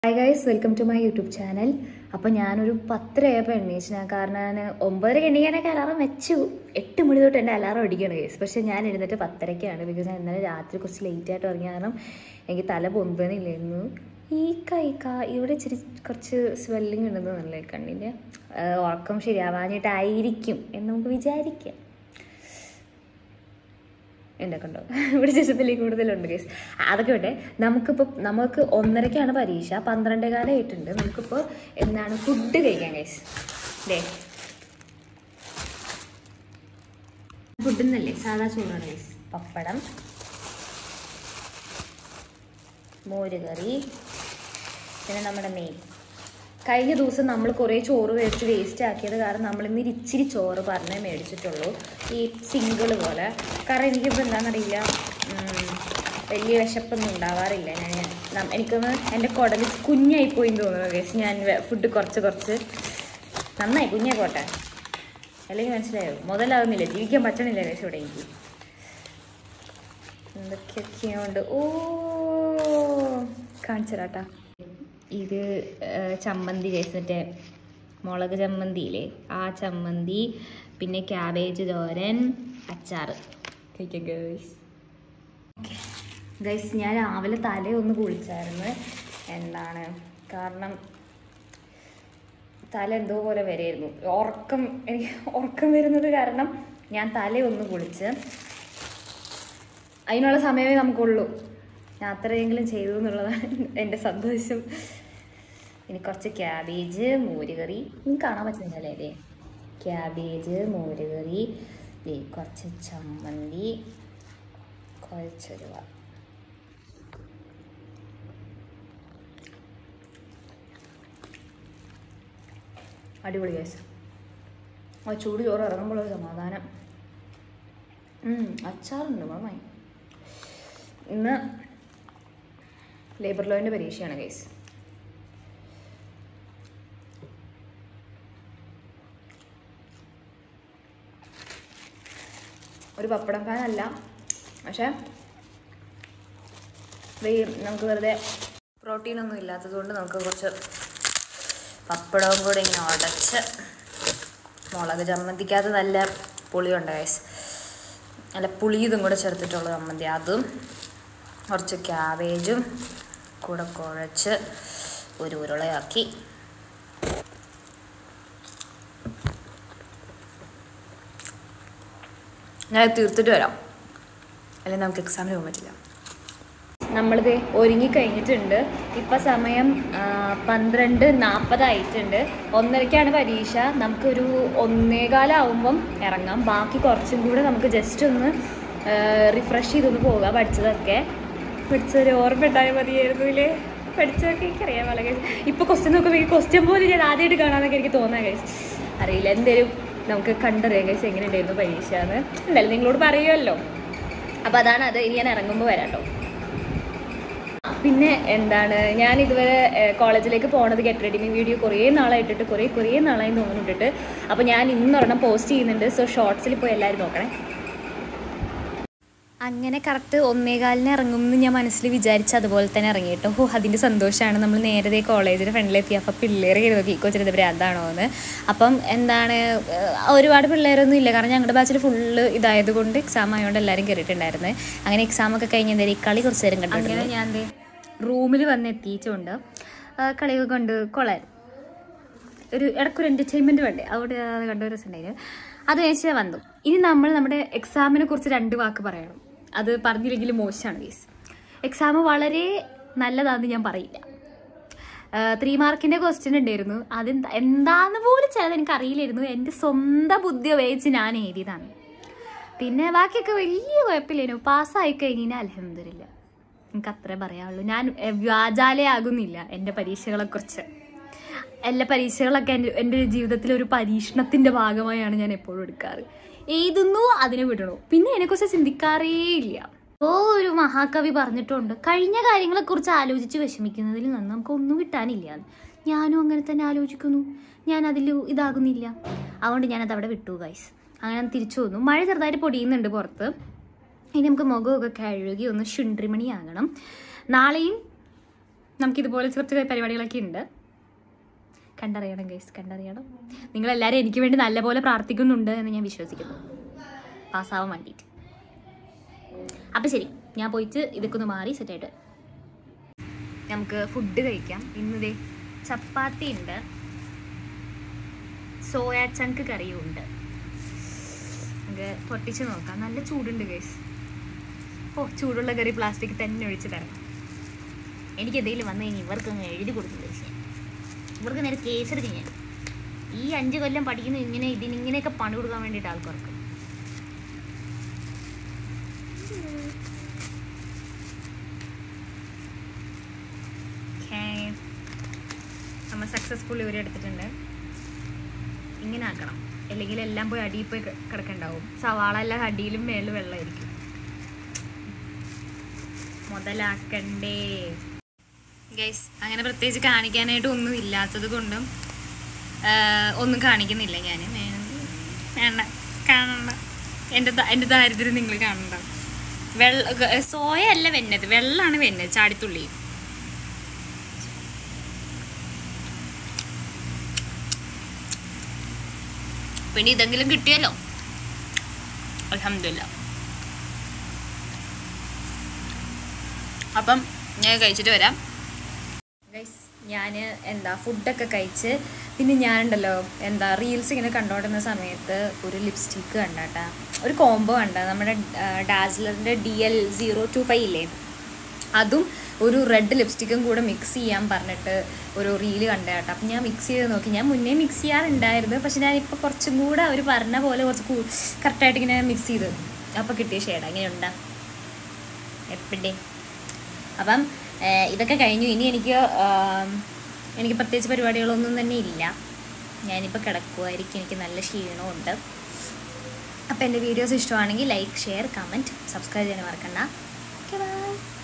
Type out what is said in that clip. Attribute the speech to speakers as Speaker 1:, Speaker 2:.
Speaker 1: Hi guys welcome to my YouTube channel അപ്പോൾ ഞാനൊരു പത്തരയായപ്പോൾ എണ്ണീച്ചു ഞാൻ കാരണം ഞാൻ ഒമ്പതരക്ക് എണ്ണീക്കാനൊക്കെ അലാറം വെച്ചു എട്ട് മണി തൊട്ട് എൻ്റെ അലാറം അടിക്കുകയാണ് ഗൈസ് പക്ഷേ ഞാൻ എഴുന്നേറ്റ് പത്തരയ്ക്കാണ് ബിക്കോസ് ഞാൻ ഇന്നലെ രാത്രി കുറച്ച് ലേറ്റ് ആയിട്ട് ഇറങ്ങിയ കാരണം എനിക്ക് തല പൊന്തനില്ലായിരുന്നു ഈ കൈ കാ ഇവിടെ ഇച്ചിരി കുറച്ച് സ്വെല്ലിങ് ഉണ്ടെന്ന് നല്ല കണ്ണിൻ്റെ ഉറക്കം ശരിയാവാഞ്ഞിട്ടായിരിക്കും എന്ന് നമുക്ക് വിചാരിക്കാം എൻ്റെ കണ്ടോ ഇവിടെ ചെറുപ്പത്തിൽ കൂടുതലുണ്ട് കേസ് അതൊക്കെ വിട്ടെ നമുക്കിപ്പോൾ നമുക്ക് ഒന്നരക്കാണ് പരീക്ഷ പന്ത്രണ്ടേ കാലമായിട്ടുണ്ട് നമുക്കിപ്പോൾ എന്താണ് ഫുഡ് കഴിക്കാൻ കേസ് ഡേ ഫുഡ് എന്നല്ലേ സാധാ ചോറാണ് കേസ് പപ്പടം മോരുകറി പിന്നെ നമ്മുടെ മെയിൻ കഴിഞ്ഞ ദിവസം നമ്മൾ കുറേ ചോറ് മേടിച്ച് വേസ്റ്റ് ആക്കിയത് കാരണം നമ്മൾ ഇന്ന് ഇച്ചിരി ചോറ് പറഞ്ഞേ മേടിച്ചിട്ടുള്ളൂ ഈ സിംഗിൾ പോലെ കാരണം എനിക്കിപ്പോൾ എന്താണെന്നറിയില്ല ഉം, വലിയ വിശപ്പൊന്നും ഉണ്ടാവാറില്ല ഞാൻ നം- എനിക്കൊന്ന് എൻ്റെ കുടൽ കുഞ്ഞായിപ്പോയി എന്ന് തോന്നുന്നു കേസ് ഞാൻ ഫുഡ് കുറച്ച് കുറച്ച് നന്നായി കുഞ്ഞായി പോട്ടെ അല്ലെങ്കിൽ മനസ്സിലായോ മുതലാകുന്നില്ല ജീവിക്കാൻ പറ്റണില്ല കേസ് ഇവിടെ എനിക്ക് എന്തൊക്കെയൊക്കെയുണ്ട് ഓ കാണിച്ചു തരാട്ടാ ഇത് ആ, ചമ്മന്തി കേസ് മറ്റേ മുളക് ചമ്മന്തിയില്ലേ ആ ചമ്മന്തി പിന്നെ ക്യാബേജ് തോരൻ അച്ചാറ് കഴിക്കാം ഗേഴ്സ് ഗൈസ് ഞാൻ രാവിലെ തല ഒന്ന് കുളിച്ചായിരുന്നു എന്താണ് കാരണം തല എന്തോ പോലെ വരെയായിരുന്നു ഉറക്കം എനിക്ക് ഉറക്കം വരുന്നത് കാരണം ഞാൻ തല ഒന്ന് കുളിച്ച് അതിനുള്ള സമയമേ നമുക്കുള്ളൂ ഞാൻ അത്രയെങ്കിലും ചെയ്തു എന്നുള്ളതാണ് എൻ്റെ സന്തോഷം ഇനി കുറച്ച് ക്യാബേജ് മോരുകറി നിങ്ങൾക്ക് കാണാൻ പറ്റുന്നില്ലല്ലേ അല്ലേ ക്യാബേജ് മോരുകറി ദേ കുറച്ച് ചമ്മന്തി കുഴച്ചൊരുവ അടിപൊളി കേസ് ആ ചൂട് ചോറ് ഇറങ്ങുമ്പോഴൊരു സമാധാനം ഉം, അച്ചാറുണ്ട് നന്നായി ഇന്ന് ലേബർ ലോയിൻ്റെ പരീക്ഷയാണ് കേസ് ഒരു പപ്പടം ഫാനല്ല പക്ഷേ വേ- നമുക്ക് വെറുതെ പ്രോട്ടീനൊന്നും ഇല്ലാത്തതുകൊണ്ട് നമുക്ക് കുറച്ച് പപ്പടവും കൂടെ ഇങ്ങനെ ഉടച്ച് മുളക് ചമ്മന്തിക്കകത്ത് നല്ല പുളിയുണ്ട് ഗൈസ് നല്ല പുളി ഇതും കൂടെ ചേർത്തിട്ടുള്ള ചമ്മന്തി അതും കുറച്ച് ക്യാബേജും കൂടെ കുഴച്ച് ഒരു ഉരുളയാക്കി ഞാൻ തീർത്തിട്ട് വരാം അല്ലെങ്കിൽ നമുക്ക് എക്സാമിന് പോകാൻ പറ്റില്ല നമ്മളിത് ഒരുങ്ങി കഴിഞ്ഞിട്ടുണ്ട് ഇപ്പം സമയം ആ, പന്ത്രണ്ട് നാൽപ്പതായിട്ടുണ്ട് ഒന്നരക്കാണ് പരീക്ഷ നമുക്കൊരു ഒന്നേകാലാവുമ്പം ഇറങ്ങാം ബാക്കി കുറച്ചും കൂടെ നമുക്ക് ജസ്റ്റ് ഒന്ന് റിഫ്രഷ് ചെയ്തൊന്ന് പോകാം പഠിച്ചതൊക്കെ പഠിച്ചൊരു ഓർമ്മ ഉണ്ടായാൽ മതിയായിരുന്നു ഇല്ലേ പഠിച്ചതൊക്കെ എനിക്കറിയാം വളരെ ഇപ്പോൾ ക്വസ്റ്റ്യൻ നോക്കുമ്പോൾ ഈ ക്വസ്റ്റ്യൻ പോലും ഞാൻ ആദ്യമായിട്ട് കാണാമെന്നൊക്കെ എനിക്ക് തോന്നാൻ കഴിച്ചു അറിയില്ല എന്തേലും നമുക്ക് കണ്ടറിയാം കഴിച്ച് എങ്ങനെ ഉണ്ടായിരുന്നു പരീക്ഷ എന്ന് എന്തായാലും നിങ്ങളോട് പറയുമല്ലോ അപ്പോൾ അതാണ് അത് ഇനി ഞാൻ ഇറങ്ങുമ്പോൾ വരാം കേട്ടോ പിന്നെ എന്താണ് ഞാൻ ഇതുവരെ ഏഹ്, കോളേജിലേക്ക് പോണത് ഗെറ്റ് റെഡി മീ വീഡിയോ കുറേ നാളായിട്ടിട്ട് കുറേ കുറേ നാളായി തോന്നുന്നുണ്ടിട്ട് അപ്പോൾ ഞാൻ ഇന്നൊരെണ്ണം പോസ്റ്റ് ചെയ്യുന്നുണ്ട് സോ ഷോർട്സിൽ പോയി എല്ലാവരും നോക്കണേ അങ്ങനെ കറക്റ്റ് ഒന്നേകാലിന് ഇറങ്ങും എന്ന് ഞാൻ മനസ്സിൽ വിചാരിച്ച് അതുപോലെ തന്നെ ഇറങ്ങിയിട്ട് ഓ അതിൻ്റെ സന്തോഷമാണ് നമ്മൾ നേരത്തെ കോളേജിൻ്റെ ഫ്രണ്ടിലെത്തി അപ്പോൾ പിള്ളേർ കയറി നോക്കി കൊച്ചിൻ്റെ ഭ്രാന്താണോ എന്ന് അപ്പം എന്താണ് ഏഹ്, ഒരുപാട് പിള്ളേരൊന്നും ഇല്ല കാരണം ഞങ്ങളുടെ ബാച്ചിൽ ഫുള്ള് ഇതായത് കൊണ്ട് എക്സാം ആയതുകൊണ്ട് എല്ലാവരും കയറിയിട്ടുണ്ടായിരുന്നു അങ്ങനെ എക്സാം ഒക്കെ കഴിഞ്ഞ് എന്തായാലും ഈ കളി കുറച്ച് നേരം കണ്ടു അങ്ങനെ ഞാൻ റൂമിൽ വന്ന് എത്തിയിട്ടുണ്ട് ആ, കളിയൊക്കെ കണ്ട് കൊള്ളാൻ ഒരു ഇടയ്ക്കൊരു എൻ്റർടൈൻമെൻറ്റ് വേണ്ടേ അവിടെ അത് കണ്ട ഒരു രസമുണ്ടായിരുന്നു അത് കഴിച്ച് വന്നു ഇനി നമ്മൾ നമ്മുടെ എക്സാമിനെ കുറിച്ച് രണ്ട് വാക്ക് പറയണം അത് പറഞ്ഞില്ലെങ്കിൽ മോശമാണ് ഗീസ് എക്സാം വളരെ നല്ലതാണെന്ന് ഞാൻ പറയില്ല ത്രീ മാർക്കിൻ്റെ ക്വസ്റ്റ്യൻ ഉണ്ടായിരുന്നു അത് എന്താന്ന് പോലും ചിലത് എനിക്ക് അറിയില്ലായിരുന്നു എൻ്റെ സ്വന്തം ബുദ്ധി ഉപയോഗിച്ച് ഞാൻ എഴുതിയതാണ് പിന്നെ ബാക്കിയൊക്കെ വലിയ കുഴപ്പമില്ലായിരുന്നു പാസ്സായി കഴിഞ്ഞാൽ അലഹമില്ല എനിക്ക് അത്രേ പറയാനുള്ളൂ ഞാൻ എഹ്, വ്യാജാലയാകുന്നില്ല എൻ്റെ പരീക്ഷകളെക്കുറിച്ച് എല്ലാ പരീക്ഷകളൊക്കെ എൻ്റെ എൻ്റെ ഒരു ജീവിതത്തിലെ ഒരു പരീക്ഷണത്തിൻ്റെ ഭാഗമായാണ് ഞാൻ എപ്പോഴും എടുക്കാറ് എഴുതുന്നു അതിനെ വിടണു പിന്നെ അതിനെക്കുറിച്ച് ചിന്തിക്കാറേ ഇല്ല ഓ ഒരു മഹാകവി പറഞ്ഞിട്ടുണ്ട് കഴിഞ്ഞ കാര്യങ്ങളെക്കുറിച്ച് ആലോചിച്ച് വിഷമിക്കുന്നതിൽ നിന്ന് നമുക്ക് ഒന്നും കിട്ടാനില്ല ഞാനും അങ്ങനെ തന്നെ ആലോചിക്കുന്നു ഞാൻ അതിൽ ഇതാകുന്നില്ല അതുകൊണ്ട് ഞാനത് അവിടെ വിട്ടു ഗൈസ് അങ്ങനെ തിരിച്ചു വന്നു മഴ ചെറുതായിട്ട് പൊടിയുന്നുണ്ട് പുറത്ത് ഇനി നമുക്ക് മുഖമൊക്കെ കഴുകി ഒന്ന് ശുണ്ട്രിമണിയാകണം നാളെയും നമുക്കിതുപോലെ കുറച്ച് പരിപാടികളൊക്കെ ഉണ്ട് കണ്ടറിയണം ഗൈസ് കണ്ടറിയണം നിങ്ങളെല്ലാവരും എനിക്ക് വേണ്ടി നല്ലപോലെ പ്രാർത്ഥിക്കുന്നുണ്ട് എന്ന് ഞാൻ വിശ്വസിക്കുന്നു പാസ്സാവാൻ വേണ്ടിയിട്ട് അപ്പം ശരി ഞാൻ പോയിട്ട് ഇതൊക്കെ ഒന്ന് മാറി സെറ്റായിട്ട് നമുക്ക് ഫുഡ് കഴിക്കാം ഇന്നിതേ ചപ്പാത്തി ഉണ്ട് സോയ ചങ്ക് കറിയും ഉണ്ട് നമുക്ക് പൊട്ടിച്ച് നോക്കാം നല്ല ചൂടുണ്ട് ഗൈസ് ഓ ചൂടുള്ള കറി പ്ലാസ്റ്റിക് തന്നെ ഒഴിച്ച് തരണം എനിക്ക് എന്തെങ്കിലും വന്നു കഴിഞ്ഞാൽ ഇവർക്ക് അങ്ങ് എഴുതി കൊടുക്കും ഗൈസ് ഞാൻ ഇവർക്ക് നേരെ കേസെടുക്കും ഞാൻ ഈ അഞ്ച് കൊല്ലം പഠിക്കുന്ന ഇങ്ങനെ ഇതിന് ഇങ്ങനെയൊക്കെ പണി കൊടുക്കാൻ വേണ്ടിയിട്ട് ആൾക്കാർക്ക് Okay. നമ്മൾ സക്സസ്ഫുള്ളി ഒരു എടുത്തിട്ടുണ്ട് ഇങ്ങനെ ആക്കണം അല്ലെങ്കിൽ എല്ലാം പോയി അടിയിൽ പോയി ക- കിടക്കണ്ടാവും സവാള എല്ലാം അടിയിലും മേളിൽ വെള്ളമായിരിക്കും മുതലാക്കണ്ടേ ഗൈസ് അങ്ങനെ പ്രത്യേകിച്ച് കാണിക്കാനായിട്ട് ഒന്നും ഇല്ലാത്തത് കൊണ്ടും ആ, ഒന്നും കാണിക്കുന്നില്ല ഞാൻ വേണ്ട കാണണ്ട എൻ്റെ ദാ- എൻ്റെ ദാരിദ്ര്യം നിങ്ങൾ കാണണ്ട വെള്ള ഗ- സോയ അല്ല വെന്നത് വെള്ളമാണ് വെന്നത് ചാടിത്തുള്ളി പിന്നെ ഇതെങ്കിലും കിട്ടിയല്ലോ അലഹമില്ല അപ്പം ഞാൻ കഴിച്ചിട്ട് വരാം ഗൈസ് ഞാൻ എന്താ ഫുഡൊക്കെ കഴിച്ച് പിന്നെ ഞാനുണ്ടല്ലോ എന്താ റീൽസ് ഇങ്ങനെ കണ്ടോണ്ടിരുന്ന സമയത്ത് ഒരു ലിപ്സ്റ്റിക്ക് കണ്ടാട്ടാ ഒരു കോംബോ കണ്ട നമ്മുടെ ഡാസ്ലറിൻ്റെ D L zero two five ഇല്ലേ അതും ഒരു റെഡ് ലിപ്സ്റ്റിക്കും കൂടെ മിക്സ് ചെയ്യാൻ പറഞ്ഞിട്ട് ഒരു റീല് കണ്ടേട്ടാ അപ്പം ഞാൻ മിക്സ് ചെയ്ത് നോക്കി ഞാൻ മുന്നേ മിക്സ് ചെയ്യാറുണ്ടായിരുന്നു പക്ഷെ ഞാനിപ്പോൾ കുറച്ചും കൂടെ അവർ പറഞ്ഞ പോലെ കുറച്ച് കറക്റ്റായിട്ട് ഇങ്ങനെ മിക്സ് ചെയ്ത് അപ്പോൾ കിട്ടിയ ഷെയ്ഡ് അങ്ങനെയുണ്ടാ എപ്പിടെ അപ്പം ഏഹ്, ഇതൊക്കെ കഴിഞ്ഞു ഇനി എനിക്ക് ആം, എനിക്ക് പ്രത്യേകിച്ച് പരിപാടികളൊന്നും തന്നെ ഇല്ല ഞാനിപ്പോൾ കിടക്കുമായിരിക്കും എനിക്ക് നല്ല ക്ഷീണമുണ്ട് അപ്പോൾ എൻ്റെ വീഡിയോസ് ഇഷ്ടമാണെങ്കിൽ ലൈക്ക് ഷെയർ കമൻറ്റ് സബ്സ്ക്രൈബ് ചെയ്യാൻ മറക്കണ്ട ഓക്കെ ബൈ